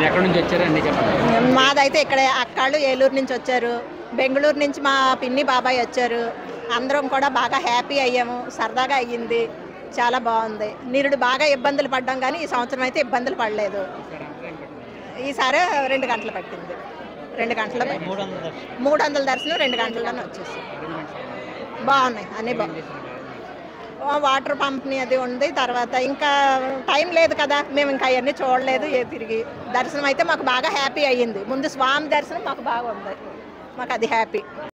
ఎక్కడి నుంచి వచ్చారు అన్ని చెప్పండి మాదైతే ఇక్కడ అక్కాళ్ళు ఏలూరు నుంచి వచ్చారు బెంగళూరు నుంచి మా పిన్ని బాబాయ్ వచ్చారు అందరం కూడా బాగా హ్యాపీ అయ్యాము సరదాగా అయ్యింది చాలా బాగుంది నిరుడు బాగా ఇబ్బందులు పడ్డాం కానీ ఈ సంవత్సరం అయితే ఇబ్బందులు పడలేదు ఈసారి రెండు గంటలు పట్టింది రెండు గంటల మూడు వందల దర్శనం రెండు గంటల్లోనే వచ్చేసి బాగున్నాయి అన్నీ బాగున్నాయి ఓ వాటర్ పంప్ని అది ఉంది తర్వాత ఇంకా టైం లేదు కదా మేము ఇంకా అవన్నీ చూడలేదు ఏ తిరిగి దర్శనం అయితే మాకు బాగా హ్యాపీ అయ్యింది ముందు స్వామి దర్శనం మాకు బాగా ఉంది మాకు అది హ్యాపీ